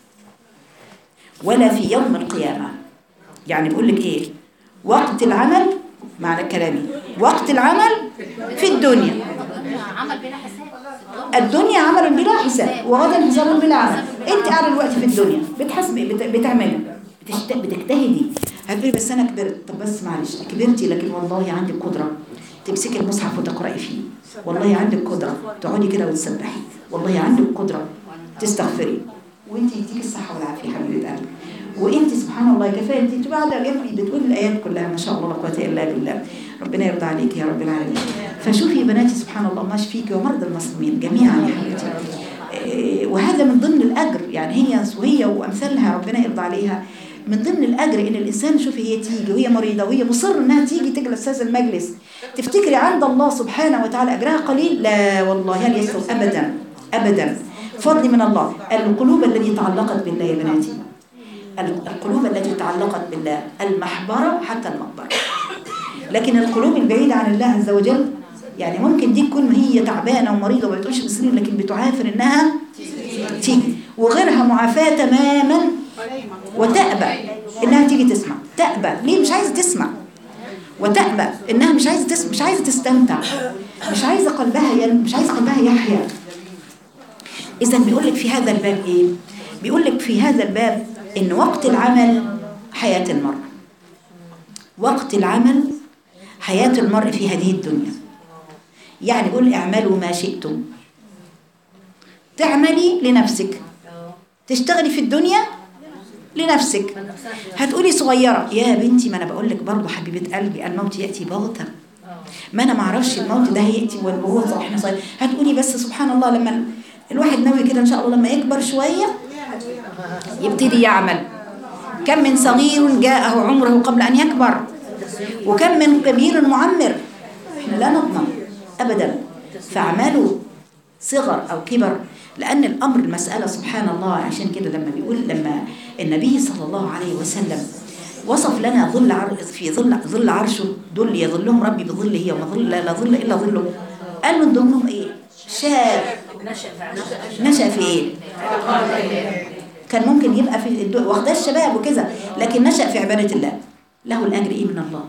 ولا في يوم القيامة يعني بقول لك ايه وقت العمل معنى كلامي وقت العمل في الدنيا عمل بلا حساب الدنيا عمل بلا حساب وغدا حساب بلا عمل انت قاعده دلوقتي في الدنيا بتحسبي بت- بتعملي بتشت... بتجتهدي هتقولي بس انا كبرت طب بس معلش كبرتي لكن والله عندك قدره تمسكي المصحف وتقراي فيه والله عندك قدره تقعدي كده وتسبحي والله عندك قدره تستغفري وانت يديك الصحه والعافيه حبيبه قلبي وانت سبحان الله كفايه انت تبقى قاعده جنبي بتقول الايات كلها ما شاء الله لا قوه الا بالله ربنا يرضى عليك يا رب العالمين فشوفي يا بناتي سبحان الله ما يشفيك ومرضى المسلمين جميعا يا حبيبتي إيه، وهذا من ضمن الاجر يعني هي وهي وامثالها ربنا يرضى عليها من ضمن الاجر ان الانسان شوفي هي تيجي وهي مريضه وهي مصر انها تيجي تجلس هذا المجلس تفتكري عند الله سبحانه وتعالى اجرها قليل لا والله هل يستوي ابدا ابدا فضل من الله القلوب التي تعلقت بالله يا بناتي القلوب التي تعلقت بالله المحبره حتى المقبره لكن القلوب البعيده عن الله عز وجل يعني ممكن دي تكون هي تعبانه ومريضه وما بتقولش بالسنين لكن بتعافر انها تيجي وغيرها معافاه تماما وتأبى انها تيجي تسمع تأبى ليه مش عايزه تسمع وتأبى انها مش عايزه تسمع مش عايزه تستمتع مش عايزه قلبها ين... مش عايزه قلبها يحيا اذا بيقول لك في هذا الباب ايه بيقول لك في هذا الباب ان وقت العمل حياه المرء وقت العمل حياه المرء في هذه الدنيا يعني قل اعملوا ما شئتم تعملي لنفسك تشتغلي في الدنيا لنفسك هتقولي صغيرة يا بنتي ما أنا بقول لك برضه حبيبة قلبي الموت يأتي بغتة ما أنا ما أعرفش الموت ده هيأتي وهو إحنا صغير هتقولي بس سبحان الله لما الواحد ناوي كده إن شاء الله لما يكبر شوية يبتدي يعمل كم من صغير جاءه عمره قبل أن يكبر وكم من كبير معمر إحنا لا نضمن أبدا فاعملوا صغر أو كبر لأن الأمر المسألة سبحان الله عشان كده لما بيقول لما النبي صلى الله عليه وسلم وصف لنا ظل عر... في ظل ظل عرشه دول يظلهم ربي بظله وما ظل لا ظل الا ظله قال من ضمنهم ايه شاب نشأ في ايه كان ممكن يبقى في الدو... واخداه الشباب وكذا لكن نشأ في عبادة الله له الأجر إيه من الله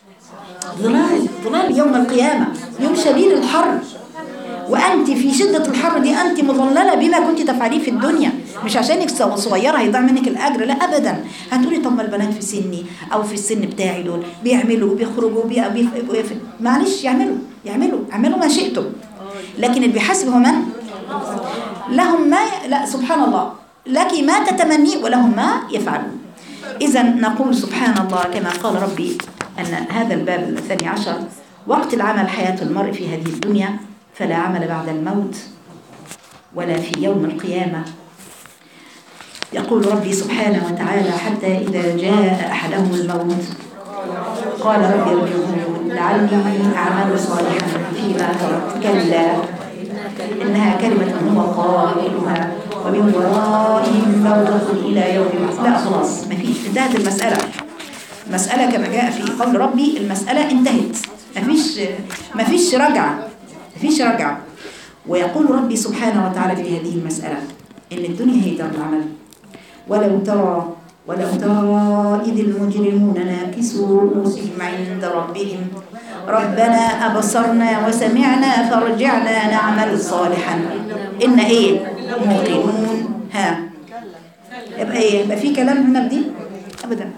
ظلال ظلال يوم القيامة يوم شديد الحر وأنت في شدة الحر دي أنت مظللة بما كنت تفعليه في الدنيا مش عشانك ص- صغيرة هيضيع منك الأجر لا أبدا هتقولي طب ما البنات في سني أو في السن بتاعي دول بيعملوا بيخرجوا بي... بي... بي... معلش يعملوا يعملوا اعملوا ما شئتم لكن اللي بيحاسب هو من؟ لهم ما لا سبحان الله لك ما تتمني ولهم ما يفعلون إذا نقول سبحان الله كما قال ربي أن هذا الباب الثاني عشر وقت العمل حياة المرء في هذه الدنيا فلا عمل بعد الموت ولا في يوم القيامة يقول ربي سبحانه وتعالى حتى إذا جاء أحدهم الموت قال ربي ارجعون لعلي أعمل صالحا فيما تركت كلا إنها كلمة هو قائلها ومن ورائهم برزخ إلى يوم البعث لا خلاص ما فيش انتهت المسألة مسألة كما جاء في قول ربي المسألة انتهت ما فيش ما فيش رجعة ما فيش رجعة ويقول ربي سبحانه وتعالى في هذه المسألة إن الدنيا هي دار العمل ولو ترى ولو ترى إذ المجرمون ناكسوا رؤوسهم عند ربهم ربنا أبصرنا وسمعنا فارجعنا نعمل صالحا إن إيه موقنون ها يبقى إيه يبقى في كلام هنا بدي أبدا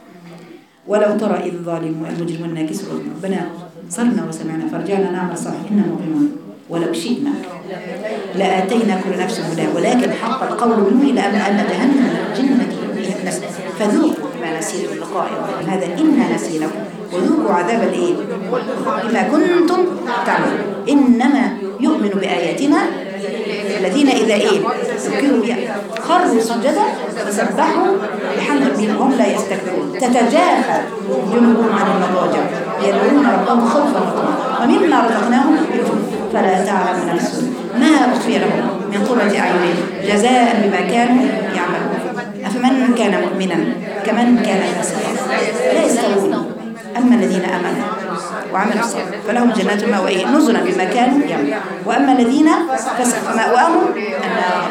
ولو ترى إذ الظالمون المجرمون ناكسوا رؤوسهم ربنا أبصرنا وسمعنا فارجعنا نعمل صالحا إنا موقنون ولو شئنا لآتينا كل نفس هدى ولكن حق القول منه إلى أن أن جهنم الجنة الناس فذوقوا ما نسيتم لقاء يومكم هذا إنا نسيناكم وذوقوا عذاب الإيه بما كنتم تعملون إنما يؤمن بآياتنا الذين إذا إيه ذكروا بها خروا سجدا وسبحوا بحمد ربهم وهم لا يستكبرون تتجافى جنوبهم عن المضاجع يدعون ربهم خوفا وطمعا ومما رزقناهم ينفقون فلا تعلم نفس ما أخفي لهم من قرة أعين جزاء بما كانوا يعملون أفمن كان مؤمنا كمن كان فاسقا لا يستوون أما الذين آمنوا وعملوا الصالحات فلهم جنات المأوى نزلا بما كانوا يعملون وأما الذين فسقوا فمأواهم النار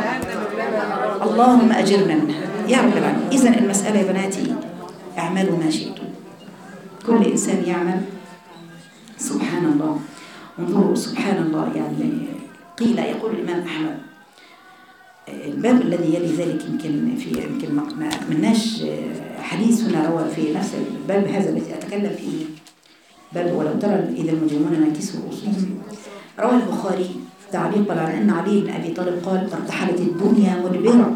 اللهم أجرنا منها يا رب العالمين إذا المسألة يا بناتي اعملوا ما شئتم كل إنسان يعمل سبحان الله انظروا سبحان الله يعني قيل يقول الإمام أحمد الباب الذي يلي ذلك يمكن في يمكن ما ما أكملناش حديث هنا روى في نفس الباب هذا الذي أتكلم فيه باب ولو ترى إذا المجرمون ناكسوا رؤوسهم روى البخاري تعليقا على أن علي بن أبي طالب قال ارتحلت الدنيا مدبرة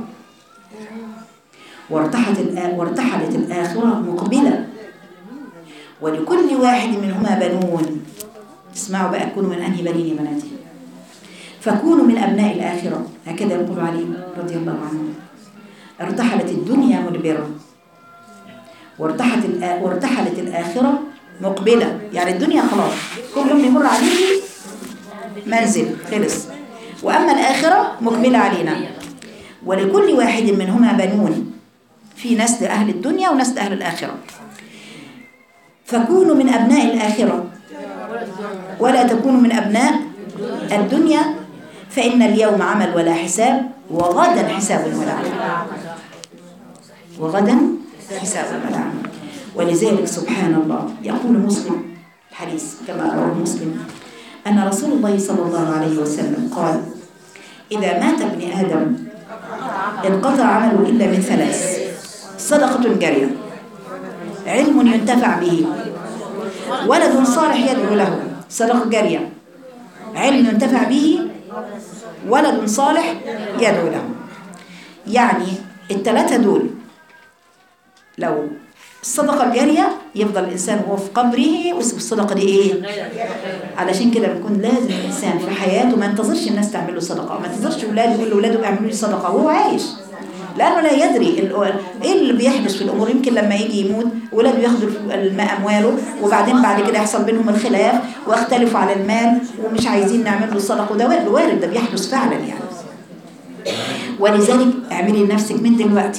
وارتحلت الآ- وارتحلت الآخرة مقبلة ولكل واحد منهما بنون اسمعوا بقى كونوا من أنهي بنين يا بناتي فكونوا من أبناء الآخرة هكذا يقول علي رضي الله عنه ارتحلت الدنيا مدبرة وارتحلت الآ- وارتحلت الآخرة مقبلة يعني الدنيا خلاص كل يوم يمر عليه منزل خلص وأما الآخرة مقبلة علينا ولكل واحد منهما بنون في نسل أهل الدنيا ونسل أهل الآخرة فكونوا من أبناء الآخرة ولا تكونوا من أبناء الدنيا فإن اليوم عمل ولا حساب وغدا حساب ولا عمل وغدا حساب ولا عمل ولذلك سبحان الله يقول مسلم الحديث كما رواه مسلم أن رسول الله صلى الله عليه وسلم قال إذا مات ابن آدم انقطع عمله إلا من ثلاث صدقة جارية علم ينتفع به ولد صالح يدعو له صدقة جارية علم ينتفع به ولد صالح يدعو له يعني الثلاثة دول لو الصدقة الجارية يفضل الإنسان وهو في قبره والصدقة دي إيه؟ علشان كده بيكون لازم الإنسان في حياته ما ينتظرش الناس تعمل له صدقة ما ينتظرش ولاده يقول لأولاده اعملوا لي صدقة وهو عايش لأنه لا يدري ال- إيه اللي بيحدث في الأمور يمكن لما يجي يموت ولاده ياخدوا الم- أمواله وبعدين بعد كده يحصل بينهم الخلاف واختلفوا على المال ومش عايزين نعمل له صدقة وده وارد وارد ده بيحدث فعلا يعني ولذلك اعملي لنفسك من دلوقتي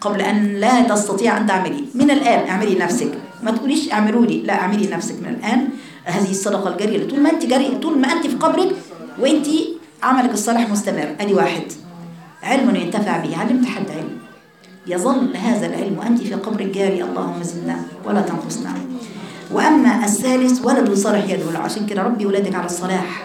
قبل أن لا تستطيع أن تعملي من الآن اعملي نفسك ما تقوليش اعملوا لي لا اعملي نفسك من الآن هذه الصدقة الجارية طول ما أنت جارية طول ما أنت في قبرك وأنت عملك الصالح مستمر أدي واحد علم ينتفع به علمت حد علم يظل هذا العلم وأنت في قبر جاري اللهم زدنا ولا تنقصنا وأما الثالث ولد صالح يدعو له عشان كده ربي ولادك على الصلاح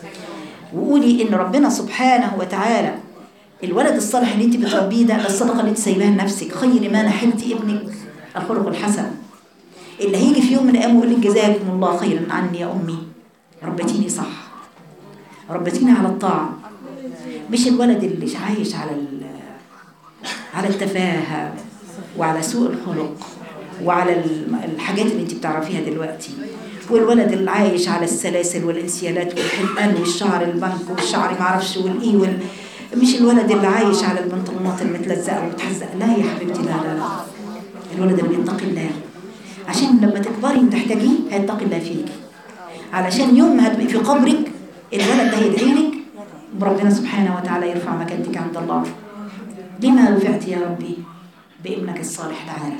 وقولي إن ربنا سبحانه وتعالى الولد الصالح اللي انت بتربيه ده ده الصدقه اللي انت سايباها لنفسك خير ما نحلتي ابنك الخلق الحسن اللي هيجي في يوم من الايام ويقول لك جزاكم الله خيرا عني يا امي ربتيني صح ربتيني على الطاعه مش الولد اللي عايش على ال- على التفاهه وعلى سوء الخلق وعلى ال- الحاجات اللي انت بتعرفيها دلوقتي والولد اللي عايش على السلاسل والانسيالات والحلقان والشعر البنك والشعر معرفش والايه وال... مش الولد اللي عايش على البنطلونات المتلزقه ومتحزقه لا يا حبيبتي لا لا لا الولد اللي بيتقي الله عشان لما تكبري وتحتاجيه هيتقي الله فيك علشان يوم ما هتبقي في قبرك الولد ده هيدعي لك وربنا سبحانه وتعالى يرفع مكانتك عند الله لما رفعت يا ربي بابنك الصالح دعانك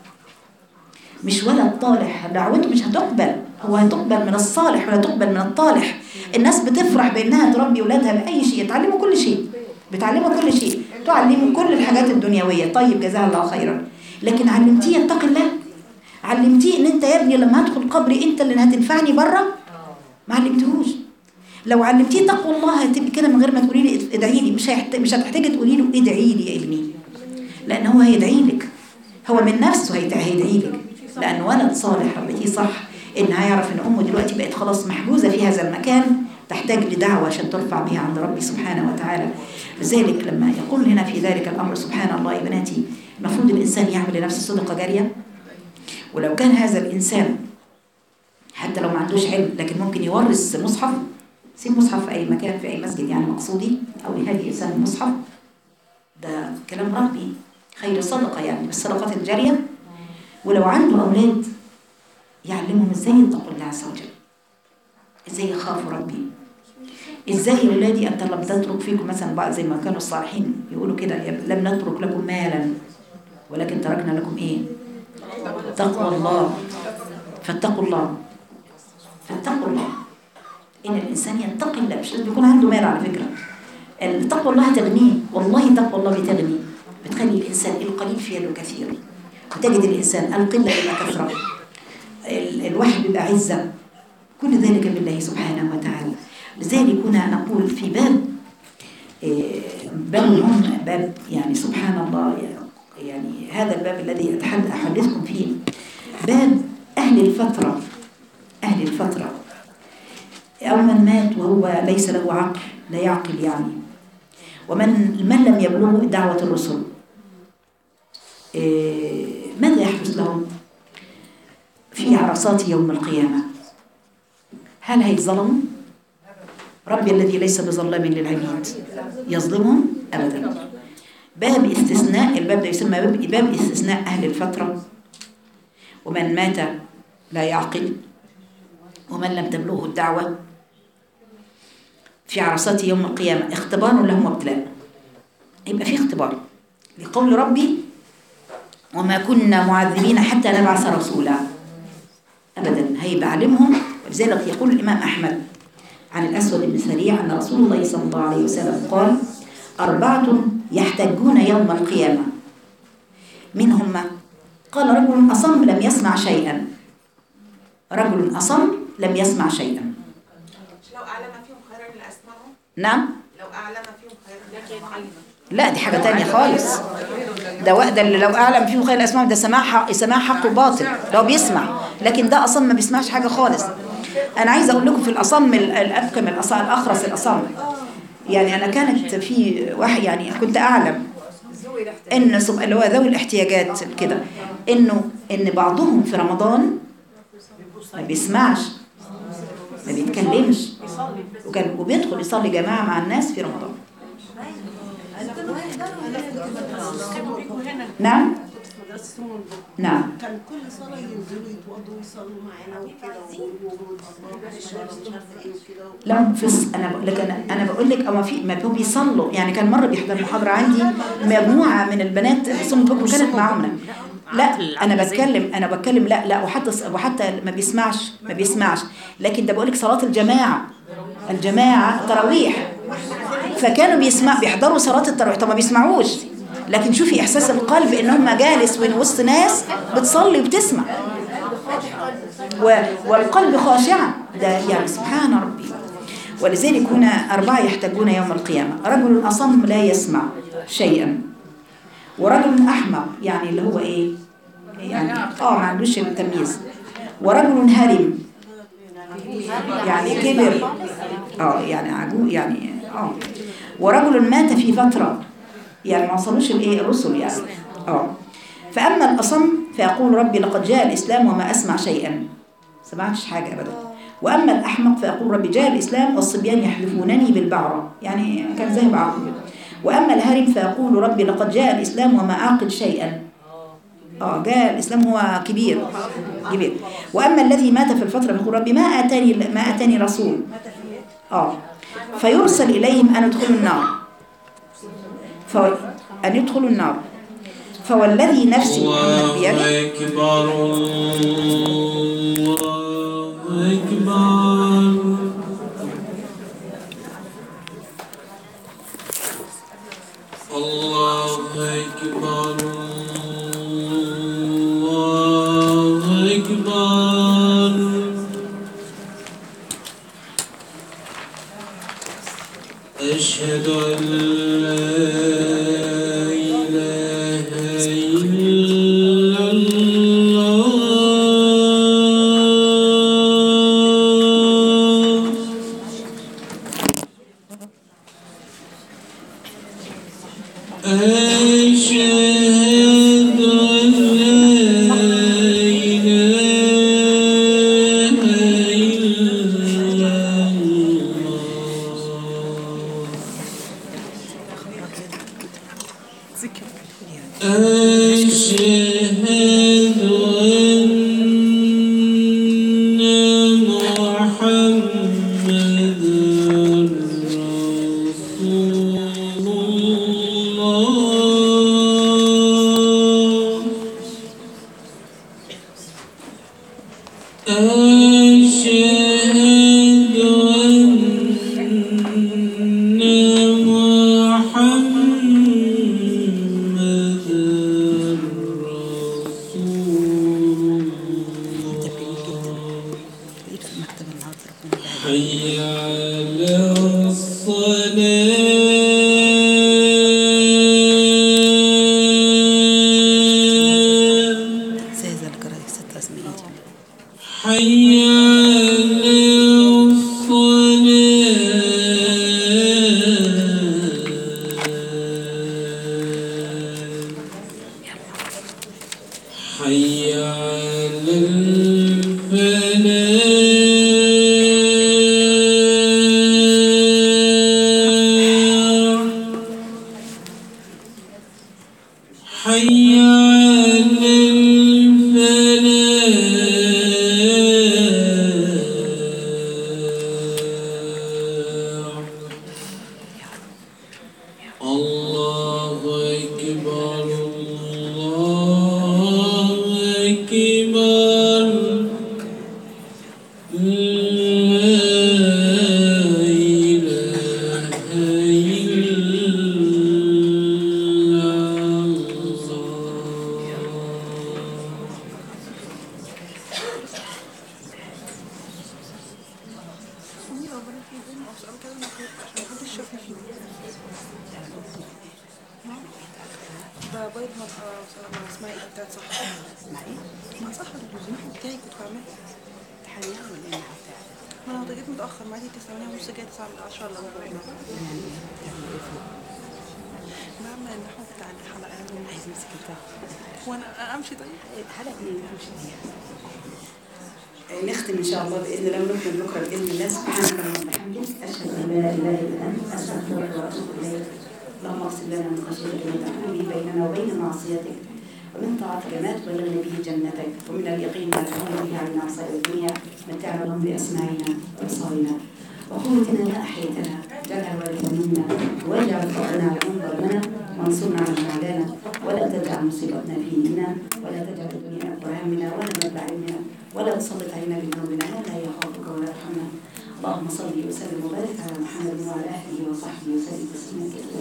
مش ولد طالح دعوته مش هتقبل هو هتقبل من الصالح ولا تقبل من الطالح الناس بتفرح بانها تربي اولادها باي شيء يتعلموا كل شيء بتعلموا كل شيء تعلموا كل الحاجات الدنيويه طيب جزاها الله خيرا لكن علمتيه يتقي الله علمتيه ان انت يا ابني لما هدخل قبري انت اللي هتنفعني بره ما علمتهوش لو علمتيه تقوى الله هتبقي كده من غير ما تقولي لي ادعي لي مش هيحت... مش هتحتاجي تقولي له ادعي لي يا ابني لان هو هيدعي لك هو من نفسه هيت- هيدعي لك لان ولد صالح ربيتيه صح ان هيعرف ان امه دلوقتي بقت خلاص محجوزه في هذا المكان تحتاج لدعوه عشان ترفع بها عند ربي سبحانه وتعالى لذلك لما يقول هنا في ذلك الامر سبحان الله يا بناتي المفروض الانسان يعمل لنفسه صدقه جاريه ولو كان هذا الانسان حتى لو ما عندوش علم لكن ممكن يورث مصحف سيب مصحف في اي مكان في اي مسجد يعني مقصودي او لهذه انسان المصحف ده كلام ربي خير صدقه يعني بالصدقات الجاريه ولو عنده اولاد يعلمهم ازاي يتقوا الله عز وجل ازاي يخافوا ربي ازاي يا ولادي انت لم تترك فيكم مثلا بقى زي ما كانوا الصالحين يقولوا كده يا- لم نترك لكم مالا ولكن تركنا لكم ايه تقوى الله فاتقوا الله فاتقوا الله ان الانسان يتقي الله مش لازم يكون عنده مال على فكره التقوى الله تغنيه والله تقوى الله بتغني بتخلي الانسان القليل في يده كثير وتجد الانسان القله يبقى كثره ال- الواحد بيبقى عزه كل ذلك بالله سبحانه وتعالى لذلك هنا نقول في باب إيه، باب مهم باب يعني سبحان الله يعني هذا الباب الذي أتحد- أحدثكم فيه باب أهل الفترة أهل الفترة أو من مات وهو ليس له عقل لا يعقل يعني ومن من لم يبلغه دعوة الرسل إيه، ماذا يحدث لهم في عرصات يوم القيامة هل هيتظلموا ربي الذي ليس بظلام للعبيد يظلمهم أبدا باب استثناء الباب ده يسمى باب, باب استثناء أهل الفترة ومن مات لا يعقل ومن لم تبلغه الدعوة في عرصات يوم القيامة اختبار لهم وابتلاء يبقى في اختبار لقول ربي وما كنا معذبين حتى نبعث رسولا أبدا هيبقى علمهم ولذلك يقول الإمام أحمد عن الأسود بن سريع أن رسول الله صلى الله عليه وسلم قال أربعة يحتجون يوم القيامة من هم؟ قال رجل أصم لم يسمع شيئا رجل أصم لم يسمع شيئا لو أعلم فيهم خيرا لأسمعهم نعم لو أعلم فيهم خيرا لأسمعهم لا دي حاجة تانية خالص ده وقت اللي لو أعلم فيه خير الأسماء ده سماع حق سماع حقه باطل ده هو بيسمع لكن ده أصم ما بيسمعش حاجة خالص أنا عايزة أقول لكم في الأصم ال- الأبكم الأصم الأخرس الأصم يعني أنا كانت في واحد يعني كنت أعلم إن سب- اللي هو ذوي الاحتياجات كده إنه إن بعضهم في رمضان ما بيسمعش ما بيتكلمش وكان وبيدخل يصلي جماعة مع الناس في رمضان نعم يقسموا البكرة نعم كان كل صلاة ينزلوا يتوضوا ويصلوا معانا وكده ويقولوا الله وكده لا في الص- انا بقول لك انا انا بقول لك اما في ما هو بيصلوا يعني كان مره بيحضر محاضره عندي مجموعه من البنات صم بكم كانت معانا لا انا بتكلم انا بتكلم لا لا وحتى وحتى ما بيسمعش ما بيسمعش لكن ده بقول لك صلاه الجماعه الجماعه التراويح فكانوا بيسمع بيحضروا صلاه التراويح طب ما بيسمعوش لكن شوفي احساس القلب ان هم جالس من وسط ناس بتصلي وبتسمع و- والقلب خاشعا ده يعني سبحان ربي ولذلك هنا أربعة يحتاجون يوم القيامة رجل أصم لا يسمع شيئا ورجل أحمق يعني اللي هو إيه يعني آه ما عندوش التمييز ورجل هرم يعني كبر اه يعني عجوز يعني اه ورجل مات في فترة يعني ما وصلوش الايه الرسل يعني اه فأما الأصم فيقول ربي لقد جاء الإسلام وما أسمع شيئا سمعتش حاجة أبدا وأما الأحمق فيقول ربي جاء الإسلام والصبيان يحلفونني بالبعرة يعني كان ذهب عقله وأما الهرم فيقول ربي لقد جاء الإسلام وما أعقل شيئا اه جاء الإسلام هو كبير كبير وأما الذي مات في الفترة فيقول ربي ما آتاني ما آتاني رسول اه فيرسل إليهم أن يدخلوا النار ف... أن يدخلوا النار فوالذي نفسي محمد بيده الله أكبر الله أكبر الله أكبر الله أكبر أشهد أن لا إله إلا الله أشهد أن لا إله إلا الله أشهد أن محمد رسول الله أشهد أن محمد رسول الله حي على الصلاة حي على الصلاة حي على الفلاح حي على الفلاح الله أكبر الله أكبر لا إله إلا الله ده بيض مع مع اسمها ايه بتاعت صح مع صح الجزء بتاعي كنت بعمله امتحانية ولا ايه بتاع ما انا جيت متاخر معايا 9 ونص جاي 9 ل 10 الا ربع يعني بتعمل ايه فيه؟ بعمل النحو بتاع الحلقه عايز امسك البتاع وانا امشي طيب حلقة ايه مش دي نختم ان شاء الله باذن الله ونكمل بكره باذن الله سبحانك اللهم وبحمدك اشهد ان لا اله الا انت استغفرك واتوب اليك اللهم اغفر لنا من خشيتك ما تحول به بيننا وبين معصيتك ومن طاعتك ما تبلغنا به جنتك ومن اليقين ما تهون به علينا مصائب الدنيا متعنا اللهم بأسماعنا وأبصارنا وقوتنا ما أحيتنا جعل والدنا منا واجعل فقرنا على من ظلمنا وانصرنا على من عادانا ولا تجعل مصيبتنا في ديننا ولا تجعل الدنيا أكبر همنا ولا مبلغ علمنا ولا تسلط علينا بذنوبنا من لا يخافك ولا يرحمنا اللهم صل وسلم وبارك على محمد وعلى اله وصحبه وسلم تسليما كثيرا